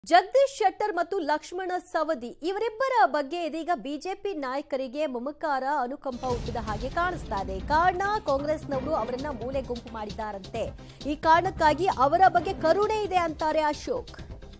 ಜಗದೀಶ್ ಶೆಟ್ಟರ್ ಮತ್ತು ಲಕ್ಷ್ಮಣ ಸವದಿ ಇವರಿಬ್ಬರ ಬಗ್ಗೆ ಇದೀಗ ಬಿಜೆಪಿ ನಾಯಕರಿಗೆ ಮಮಕಾರ ಅನುಕಂಪ ಹುಟ್ಟಿದ ಹಾಗೆ ಕಾಣಿಸ್ತಾ ಇದೆ ಕಾರಣ ಕಾಂಗ್ರೆಸ್ನವರು ಅವರನ್ನ ಮೂಲೆ ಗುಂಪು ಮಾಡಿದ್ದಾರಂತೆ ಈ ಕಾರಣಕ್ಕಾಗಿ ಅವರ ಬಗ್ಗೆ ಕರುಣೆ ಇದೆ ಅಂತಾರೆ ಅಶೋಕ್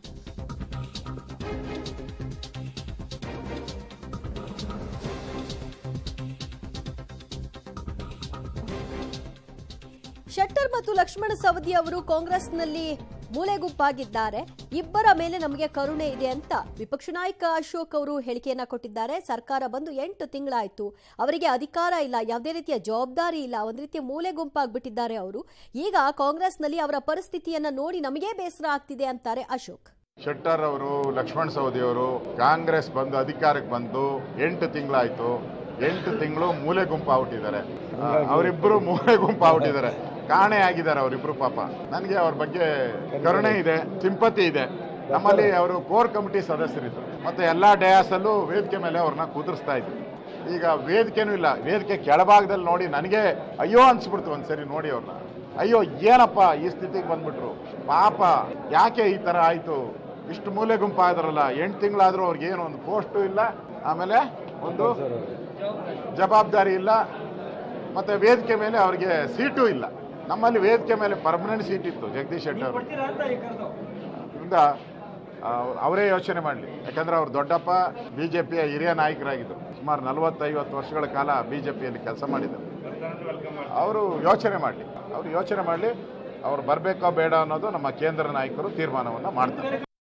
ಶೆಟ್ಟರ್ ಮತ್ತು ಲಕ್ಷ್ಮಣ ಸವದಿ ಅವರು ಕಾಂಗ್ರೆಸ್ನಲ್ಲಿ ಮೂಲೆಗುಂಪಾಗಿದ್ದಾರೆ ಇಬ್ಬರ ಮೇಲೆ ನಮಗೆ ಕರುಣೆ ಇದೆ ಅಂತ ವಿಪಕ್ಷ ನಾಯಕ ಅಶೋಕ್ ಅವರು ಹೇಳಿಕೆಯನ್ನ ಕೊಟ್ಟಿದ್ದಾರೆ ಸರ್ಕಾರ ಬಂದು ಎಂಟು ತಿಂಗಳಾಯ್ತು ಅವರಿಗೆ ಅಧಿಕಾರ ಇಲ್ಲ ಯಾವುದೇ ರೀತಿಯ ಜವಾಬ್ದಾರಿ ಇಲ್ಲ ಒಂದು ರೀತಿಯ ಮೂಲೆ ಗುಂಪಾಗ್ಬಿಟ್ಟಿದ್ದಾರೆ ಅವರು ಈಗ ಕಾಂಗ್ರೆಸ್ನಲ್ಲಿ ಅವರ ಪರಿಸ್ಥಿತಿಯನ್ನ ನೋಡಿ ನಮಗೇ ಬೇಸರ ಆಗ್ತಿದೆ ಅಂತಾರೆ ಅಶೋಕ್ ಶೆಟ್ಟರ್ ಅವರು ಲಕ್ಷ್ಮಣ್ ಸವದಿ ಅವರು ಕಾಂಗ್ರೆಸ್ ಬಂದು ಅಧಿಕಾರಕ್ಕೆ ಬಂದು ಎಂಟು ತಿಂಗಳಾಯ್ತು ಎಂಟು ತಿಂಗಳು ಮೂಲೆ ಗುಂಪು ಆಗ್ಬಿಟ್ಟಿದ್ದಾರೆ ಆ, ಅವರಿಬ್ಬರು ಮೂಲೆ ಗುಂಪು ಆಗ್ಬಿಟ್ಟಿದ್ದಾರೆ ಕಾಣೆ ಆಗಿದ್ದಾರೆ ಅವರಿಬ್ರು ಪಾಪ ನನಗೆ ಅವ್ರ ಬಗ್ಗೆ ಕರುಣೆ ಇದೆ ಸಿಂಪತಿ ಇದೆ ನಮ್ಮಲ್ಲಿ ಅವರು ಕೋರ್ ಕಮಿಟಿ ಸದಸ್ಯರಿದ್ರು ಮತ್ತೆ ಎಲ್ಲಾ ಡಯಾಸ್ ಅಲ್ಲೂ ವೇದಿಕೆ ಮೇಲೆ ಅವ್ರನ್ನ ಕುದುರಿಸ್ತಾ ಇದ್ರು ಈಗ ವೇದಿಕೆನೂ ಇಲ್ಲ ವೇದಿಕೆ ಕೆಳಭಾಗದಲ್ಲಿ ನೋಡಿ ನನಗೆ ಅಯ್ಯೋ ಅನ್ಸ್ಬಿಡ್ತು ಒಂದ್ಸರಿ ನೋಡಿ ಅವ್ರನ್ನ ಅಯ್ಯೋ ಏನಪ್ಪ ಈ ಸ್ಥಿತಿಗೆ ಬಂದ್ಬಿಟ್ರು ಪಾಪ ಯಾಕೆ ಈ ತರ ಆಯ್ತು ಇಷ್ಟು ಮೂಲೆ ಗುಂಪಾದ್ರಲ್ಲ ಎಂಟು ತಿಂಗಳಾದ್ರೂ ಅವ್ರಿಗೆ ಏನು ಒಂದು ಪೋಸ್ಟು ಇಲ್ಲ ಆಮೇಲೆ ಒಂದು ಜವಾಬ್ದಾರಿ ಇಲ್ಲ ಮತ್ತೆ ವೇದಿಕೆ ಮೇಲೆ ಅವ್ರಿಗೆ ಸೀಟು ಇಲ್ಲ ನಮ್ಮಲ್ಲಿ ವೇದಿಕೆ ಮೇಲೆ ಪರ್ಮನೆಂಟ್ ಸೀಟ್ ಇತ್ತು ಜಗದೀಶ್ ಶೆಟ್ಟರ್ ಅವ್ರಿಗೆ. ಇಂದ ಅವರೇ ಯೋಚನೆ ಮಾಡಲಿ ಯಾಕಂದ್ರೆ ಅವ್ರ ದೊಡ್ಡಪ್ಪ ಬಿಜೆಪಿಯ ಹಿರಿಯ ನಾಯಕರಾಗಿದ್ದರು ಸುಮಾರು ನಲವತ್ತೈವತ್ತು ವರ್ಷಗಳ ಕಾಲ ಬಿಜೆಪಿಯಲ್ಲಿ ಕೆಲಸ ಮಾಡಿದರು ಅವರು ಯೋಚನೆ ಮಾಡಲಿ ಅವರು ಯೋಚನೆ ಮಾಡಲಿ ಅವ್ರು ಬರಬೇಕೋ ಬೇಡ ಅನ್ನೋದು ನಮ್ಮ ಕೇಂದ್ರ ನಾಯಕರು ತೀರ್ಮಾನವನ್ನು ಮಾಡ್ತಾರೆ